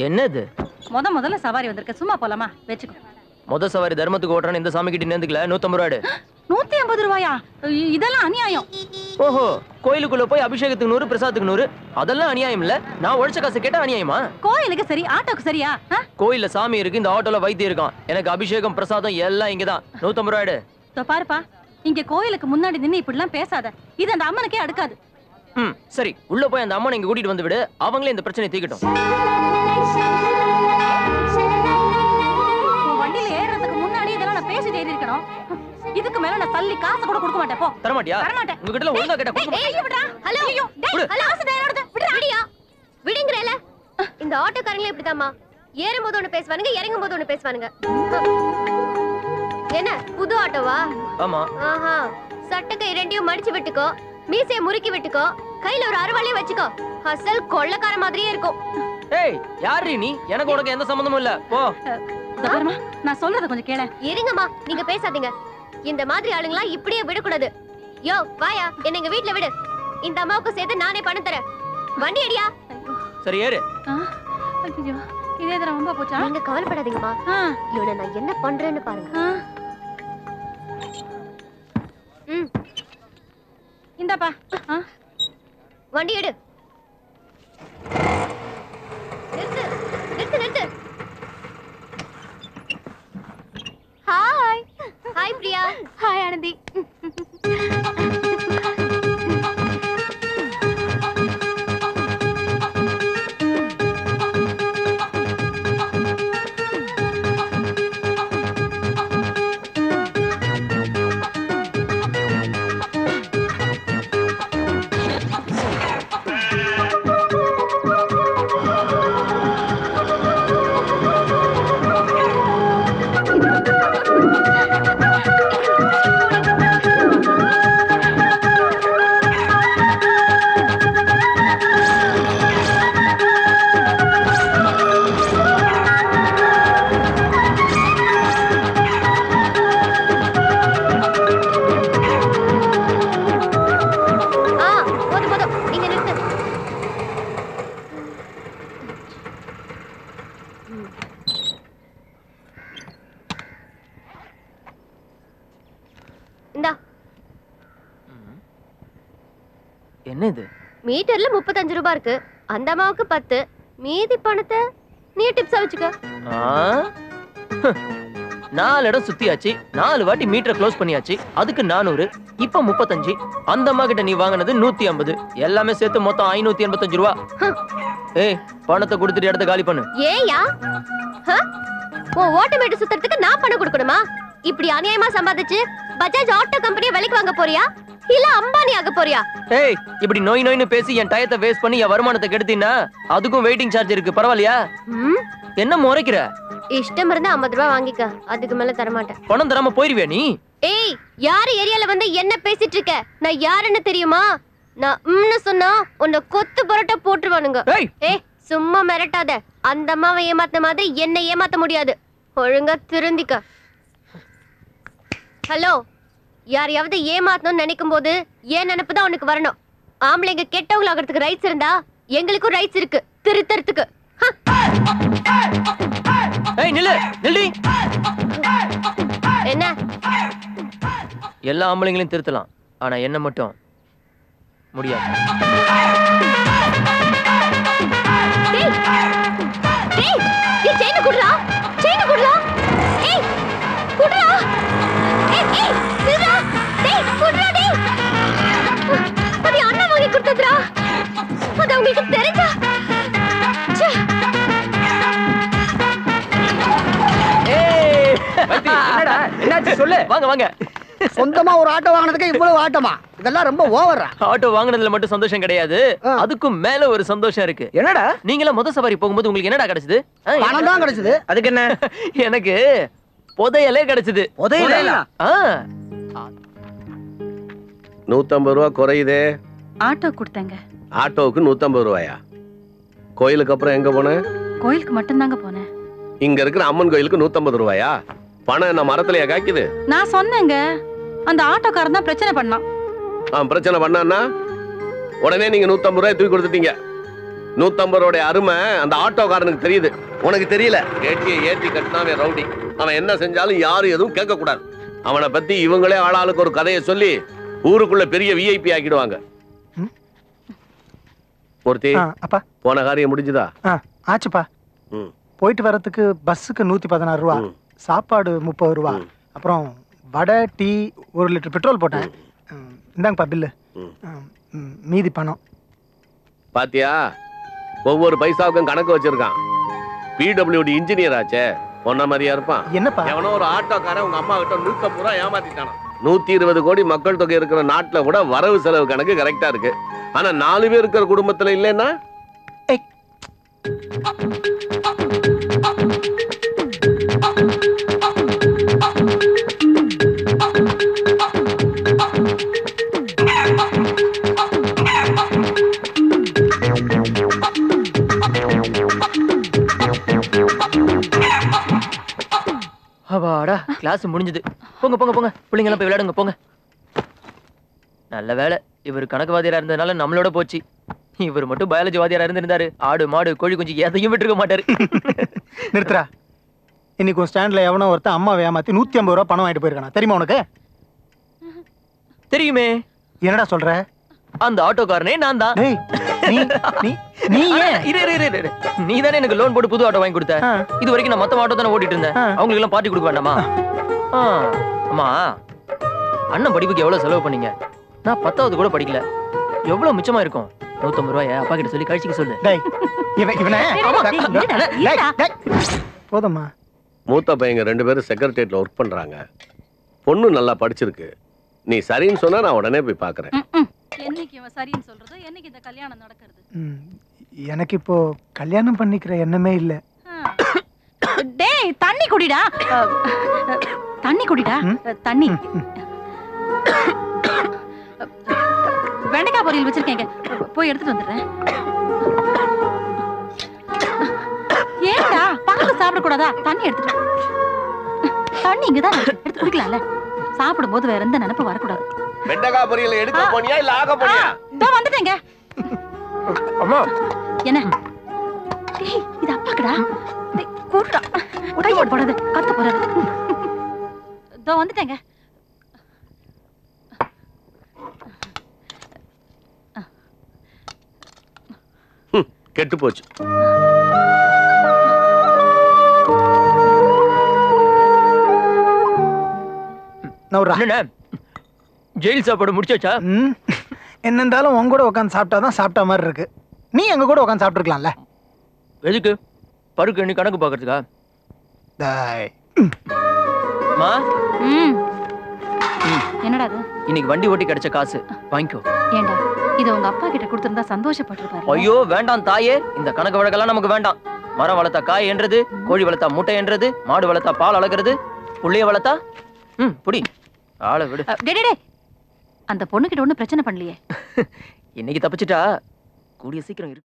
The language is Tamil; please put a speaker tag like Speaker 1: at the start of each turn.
Speaker 1: என்னது
Speaker 2: முத முதல்ல சவாரி வந்திருக்க சும்மா போலாமா வச்சுக்கோ
Speaker 1: முத சவாரி தர்மத்துக்கு ஓட்டுறான்னு இந்த சாமி கிட்ட நேர்ந்துக்கல நூத்தம்பது ரூபாடு
Speaker 2: நூத்தி ஐம்பது ரூபாயா இ- இதெல்லாம் அநியாயம்
Speaker 1: ஓஹோ கோயிலுக்குள்ள போய் அபிஷேகத்துக்கு நூறு பிரசாதத்துக்கு நூறு அதெல்லாம் அநியாயம் இல்ல நான் உழைச்ச காசு கேட்டா அநியாயமா
Speaker 2: கோயிலுக்கு சரி ஆட்டோக்கு சரியா ஆ?
Speaker 1: கோயில்ல சாமி இருக்கு இந்த ஆட்டோல வைத்தியம் இருக்கான் எனக்கு அபிஷேகம் பிரசாதம் எல்லாம் இங்கதான் நூத்தம்பது ரூபாடு
Speaker 2: இதோ பாருப்பா இங்க கோயிலுக்கு முன்னாடி நின்னு இப்படிலாம் பேசாத இது அந்த அம்மனுக்கே அடுக்காது
Speaker 1: ம் சரி உள்ள போய் அந்த அம்மனை இங்க கூட்டிட்டு வந்து விடு அவங்களே இந்த பிரச்சனையை தீக்கட்டும்
Speaker 2: உன் வண்டியில ஏறுறதுக்கு முன்னாடி இதெல்லாம் நான் பேசிட்டு ஏறி இருக்கணும் இதுக்கு மேல நான் தள்ளி காசு கூட கொடுக்க மாட்டேன் போ
Speaker 1: தரமாட்டியா
Speaker 2: தரமாட்டேன்.
Speaker 1: உங்ககிட்ட எல்லாம் ஒழுங்கா கேட்டா கொடுக்க
Speaker 2: ஏய், விடுடா.
Speaker 3: ஹலோ
Speaker 2: ஐயோ, டேய்,
Speaker 1: விடு.
Speaker 2: ஹலோ, காசு என்னோடது. விடுடா.
Speaker 3: விடியா விடுங்கறல இந்த ஆட்டோக்காரங்களே இப்படிதாம்மா ஏறும்போது ஒண்ணு பேசுவானுங்க இறங்கும் போது ஒண்ணு பேசுவானுங்க என்ன புது ஆட்டோவா
Speaker 1: ஆமா
Speaker 3: ஆஹா சட்டக்கை ரெண்டையும் மடிச்சு விட்டுக்கோ மீசைய முறுக்கி விட்டுக்கோ கையில ஒரு அருவாளையும் வச்சுக்கோ அசல் கொள்ளக்கார மாதிரியே இருக்கும்
Speaker 1: ஏய் யாரு நீ எனக்கு உனக்கு எந்த சம்பந்தமும் இல்ல போ
Speaker 2: இதோ பாரும்மா, நான் சொல்றத கொஞ்சம் கேள
Speaker 3: இருங்கம்மா நீங்க பேசாதீங்க இந்த மாதிரி ஆளுங்களா இப்படியே விடக்கூடாது யோ வாயா என்ன எங்க வீட்ல விடு இந்த அம்மாவுக்கு சேர்த்து நானே பணம் தரேன் வண்டி அடியா
Speaker 1: சரி ஏறு
Speaker 2: ஐயோ இதே தடவை ரொம்ப போச்சா
Speaker 3: நீங்க கவலைப்படாதீங்கம்மா
Speaker 2: ஆ,
Speaker 3: இவனை நான் என்ன பண்றேன்னு பாருங்க
Speaker 2: ஆ.
Speaker 3: ம்
Speaker 2: இந்தாப்பா ஆ,
Speaker 3: வண்டி எடு நிறுத்து நிறுத்து நிறுத்து hi hi Priya hi Anandhi ஆ போதும் போதும் நீங்க நிறுத்து இந்தா
Speaker 1: என்ன இது
Speaker 3: மீட்டர்ல முப்பத்தஞ்சு ரூபாய் இருக்கு அந்த அம்மாவுக்கு பத்து மீதி பணத்தை நீ டிப்ஸா வச்சுக்க
Speaker 1: ஆ? ஹ். நாலு இடம் சுத்தியாச்சு நாலு வாட்டி மீட்டரை க்ளோஸ் பண்ணியாச்சு அதுக்கு நானூறு இப்ப முப்பத்தஞ்சு அந்த அம்மா கிட்ட நீ வாங்கினது நூத்தி ஐம்பது எல்லாமே சேர்த்து மொத்தம் ஐநூத்தி எண்பத்தஞ்சு ரூபா ஏய் பணத்தை கொடுத்துட்டு இடத்த காலி பண்ணு
Speaker 3: ஏயா ஹ? உன் ஓட்ட மீட்டர் சுத்துறதுக்கு நான் பணம் கொடுக்கணுமா இப்படி அநியாயமா சம்பாதிச்சு பஜாஜ் ஆட்டோ கம்பெனியை விலைக்கு வாங்க போறியா இல்ல அம்பானி ஆக போறியா
Speaker 1: ஏய் இப்படி நோய் நோய்னு பேசி என் டயத்தை வேஸ்ட் பண்ணி என் வருமானத்தை கெடுத்தீன்னா அதுக்கும் வெயிட்டிங் சார்ஜ் இருக்கு பரவாயில்லையா
Speaker 3: ம்,
Speaker 1: என்ன முறைக்கிற
Speaker 3: இஷ்டம் இருந்தா ஐம்பது ரூபாய் வாங்கிக்க அதுக்கு மேல தர மாட்டேன்
Speaker 1: பணம் தராம போயிருவியா நீ
Speaker 3: ஏய் யாரு ஏரியால வந்து என்ன பேசிட்டு இருக்க நான் யாருன்னு தெரியுமா நான் ம்னு சொன்னா உன்னை கொத்து பரோட்டா போட்டுருவானுங்க
Speaker 1: ஏய்
Speaker 3: ஏய் சும்மா மிரட்டாத அந்த அம்மாவை ஏமாத்த மாதிரி என்ன ஏமாத்த முடியாது ஒழுங்கா திருந்திக்க ஹலோ யாரையாவது ஏமாத்தணும்னு நினைக்கும் போது ஏன் நினைப்பு தான் உனக்கு வரணும் ஆம்பளைங்க கெட்டவங்களாகிறதுக்கு ரைட்ஸ் இருந்தா எங்களுக்கும் ரைட்ஸ் இருக்கு திருத்தறதுக்கு ஹ!
Speaker 1: ஏய் நில்லு நில்லி
Speaker 3: என்ன
Speaker 1: எல்லா ஆம்பளைங்களையும் திருத்தலாம் ஆனா என்ன மட்டும் முடியாது
Speaker 3: டேய் டேய் ஏய் செயின் குடுறா செயின் குடுறா ஏய் குடுறா ஏய் ஏய் குடுறா டேய் குடுறா டேய் அது அண்ணா வாங்கி கொடுத்ததுடா அது உங்களுக்கு தெரிஞ்சா ச்சே
Speaker 1: ஏய்
Speaker 4: என்னடா என்னாச்சு சொல்லு
Speaker 1: வாங்க வாங்க
Speaker 4: சொந்தமா ஒரு ஆட்டோ வாங்கினதுக்கு இவ்வளவு ஆட்டமா இதெல்லாம் ரொம்ப ஓவரா
Speaker 1: ஆட்டோ வாங்குனதுல மட்டும் சந்தோஷம் கிடையாது
Speaker 4: ஆ.
Speaker 1: அதுக்கும் மேல ஒரு சந்தோஷம் இருக்கு
Speaker 4: என்னடா
Speaker 1: நீங்களா முத சவாரி போகும்போது உங்களுக்கு என்னடா கிடைச்சது ஆ,
Speaker 4: பணம் தான் கிடைச்சது அதுக்கு என்ன
Speaker 1: எனக்கு புதையலே கிடைச்சது
Speaker 4: புதையலா?
Speaker 1: ஆ
Speaker 5: நூத்தம்பது ரூபா குறையுதே
Speaker 2: ஆட்டோ கொடுத்தேங்க
Speaker 5: ஆட்டோவுக்கு நூத்தம்பது ரூபாயா கோயிலுக்கு அப்புறம் எங்க போன
Speaker 2: கோயிலுக்கு மட்டும்தாங்க போனேன்
Speaker 5: இங்க இருக்கிற அம்மன் கோயிலுக்கு நூத்தம்பது ரூபாயா பணம் என்ன மரத்துலயா காய்க்குது
Speaker 2: நான் சொன்னேங்க அந்த ஆட்டோக்காரன் தான் பிரச்சனை பண்ணான்
Speaker 5: ஆ பிரச்சனை பண்ணான்னா உடனே நீங்க நூத்தம்பது ரூபாய் தூக்கி கொடுத்துட்டீங்க நூத்தம்பது ரூபாய் அருமை அந்த ஆட்டோக்காரனுக்கு தெரியுது உனக்கு தெரியல ஏட்டியை ஏத்தி கட்டினாவே ரவுடி அவன் என்ன செஞ்சாலும் யாரும் எதுவும் கேட்க கூடாது அவனை பத்தி இவங்களே ஆளாளுக்கு ஒரு கதையை சொல்லி ஊருக்குள்ள பெரிய விஐபி ஆக்கிடுவாங்க
Speaker 6: ம்.
Speaker 5: ஒருத்தி
Speaker 6: ஆ, அப்பா
Speaker 5: போன காரியம் முடிஞ்சுதா
Speaker 6: ஆ ஆச்சுப்பா
Speaker 5: ம்.
Speaker 6: போயிட்டு வரதுக்கு பஸ்ஸுக்கு நூத்தி பதினாறு ரூபா
Speaker 5: ம்.
Speaker 6: சாப்பாடு முப்பது ரூபா
Speaker 5: ம்.
Speaker 6: அப்புறம் வடை டீ ஒரு லிட்டர் பெட்ரோல் போட்டேன் ம், இந்தாங்கப்பா பில்லு
Speaker 5: ம்.
Speaker 6: ம், ம், மீதி பணம்
Speaker 5: பாத்தியா ஒவ்வொரு பைசாவுக்கும் கணக்கு வச்சிருக்கான் பிடபிள்யூடி இன்ஜினியர் ஆச்சே பொண்ண மாதிரியா இருப்பான்
Speaker 6: என்னப்பா
Speaker 5: எவனோ ஒரு ஆட்டோக்காரன் உங்க அம்மா கிட்ட நூத்தம்பது ரூபா ஏமாத்திட்டானா நூத்தி இருபது கோடி மக்கள் தொகை இருக்கிற நாட்டுல கூட வரவு செலவு கணக்கு கரெக்டா இருக்கு ஆனா நாலு பேர் இருக்கிற குடும்பத்துல இல்லைன்னா
Speaker 6: ஏய்.
Speaker 1: அப்பாடா கிளாஸ் முடிஞ்சது போங்க போங்க போங்க பிள்ளைங்க எல்லாம் போய் விளையாடுங்க போங்க நல்ல வேலை இவர் கணக்குவாதியாரா இருந்ததுனால நம்மளோட போச்சு இவர் மட்டும் பயாலஜி வாதியாரா இருந்திருந்தாரு ஆடு மாடு கோழி குஞ்சு எதையும் விட்டுருக்க மாட்டாரு
Speaker 6: நிறுத்துறா இன்னைக்கு உன் ஸ்டாண்ட்ல எவனோ ஒருத்தன் அம்மாவை ஏமாத்தி நூத்தி ஐம்பது ரூபா பணம் வாங்கிட்டு போயிருக்கானா தெரியுமா உனக்கு
Speaker 1: தெரியுமே
Speaker 6: என்னடா சொல்ற
Speaker 1: அந்த ஆட்டோக்காரனே நான் தான்
Speaker 6: டேய் நீ நீ நீ ஏன்
Speaker 1: இரு இரு இரு, இரு நீ தானே எனக்கு லோன் போட்டு புது ஆட்டோ வாங்கி கொடுத்த
Speaker 6: ஆ.
Speaker 1: இது வரைக்கும் நான் மொத்த ஆட்டோ தானே ஓட்டிட்டு இருந்தேன்
Speaker 6: ஆ.
Speaker 1: அவங்களுக்கு எல்லாம் பார்ட்டி கொடுக்க வேண்டாமா ஆ, அம்மா அண்ணன் படிப்புக்கு எவ்வளவு செலவு பண்ணீங்க நான் பத்தாவது கூட படிக்கல எவ்வளவு மிச்சமா இருக்கும் நூத்தம்பது ரூபாய அப்பா கிட்ட சொல்லி கழிச்சுக்க சொல்லு
Speaker 6: டேய் இவன் இவனை
Speaker 2: டேய், இருடா,
Speaker 6: டேய்,
Speaker 2: இருடா.
Speaker 6: டேய். போதும்மா
Speaker 5: மூத்த பையங்க ரெண்டு பேரும் செக்ரட்டரியேட்ல ஒர்க் பண்றாங்க பொண்ணு நல்லா படிச்சிருக்கு நீ சரின்னு சொன்னா நான் உடனே போய் பாக்குறேன்
Speaker 2: என்னைக்கு இவன் சரின்னு சொல்றது என்னைக்கு இந்த கல்யாணம் நடக்கிறது
Speaker 6: ம், எனக்கு இப்போ கல்யாணம் பண்ணிக்கிற எண்ணமே இல்ல
Speaker 2: டேய் தண்ணி குடிடா அஹ், அஹ், தண்ணி குடிடா
Speaker 6: ம்?
Speaker 2: அஹ், தண்ணி
Speaker 6: ம், ம்.
Speaker 2: வெண்டைக்காய் பொரியல் வச்சிருக்கேங்க போய் எடுத்துட்டு வந்துடுறேன் ஏன்டா பக்கத்துல சாப்பிட கூடாதா தண்ணி எடுத்துட்டு வா. தண்ணி இங்கதான் இருக்கு. எடுத்து குடிக்கலாம்ல சாப்பிடும்போது வேற எந்த நினைப்பு வரக்கூடாது
Speaker 5: வெண்டக்காய் பொரியல எடுக்க போனியா இல்ல ஆக போனியா
Speaker 2: இதோ வந்துட்டேங்க
Speaker 1: அம்மா
Speaker 2: என்ன டேய் இது அப்பாக்குடா டேய் கூடுடா கையை போடாது கத்த போறாது இதோ வந்துட்டேங்க
Speaker 5: கெட்டு போச்சு
Speaker 6: நவுறா
Speaker 1: என்னண்ணே ஜெயில் சாப்பாடு முடிச்சாச்சா
Speaker 6: ம் என்ன இருந்தாலும் உன் கூட உட்காந்து சாப்பிட்டாதான் சாப்பிட்ட மாதிரி இருக்கு நீ எங்க கூட உட்காந்து சாப்பிட்டுருக்கலாம்ல
Speaker 1: எதுக்கு பருக்கு எண்ணி கணக்கு பாக்குறதுக்கா
Speaker 6: டேய்.
Speaker 1: அம்மா
Speaker 2: ம் என்னடா அது
Speaker 1: இன்னைக்கு வண்டி ஓட்டி கிடைச்ச காசு வாங்கிக்கோ
Speaker 2: ஏண்டா இத உங்க அப்பா கிட்ட கொடுத்திருந்தா சந்தோஷப்பட்டிருப்பாரு
Speaker 1: ஐயோ வேண்டாம் தாயே இந்த கணக்கு வழக்கெல்லாம் நமக்கு வேண்டாம் மரம் வளர்த்தா காய் என்றது கோழி வளர்த்தா முட்டை என்றது மாடு வளர்த்தா பால் அளக்கிறது புள்ளைய வளர்த்தா ம் புடி ஆளை விடு
Speaker 2: அஹ், டேய் டேய், டேய் அந்த பொண்ணு கிட்ட ஒண்ணும் பிரச்சனை பண்ணலையே
Speaker 1: இன்னைக்கு தப்பிச்சிட்டா கூடிய சீக்கிரம் இரு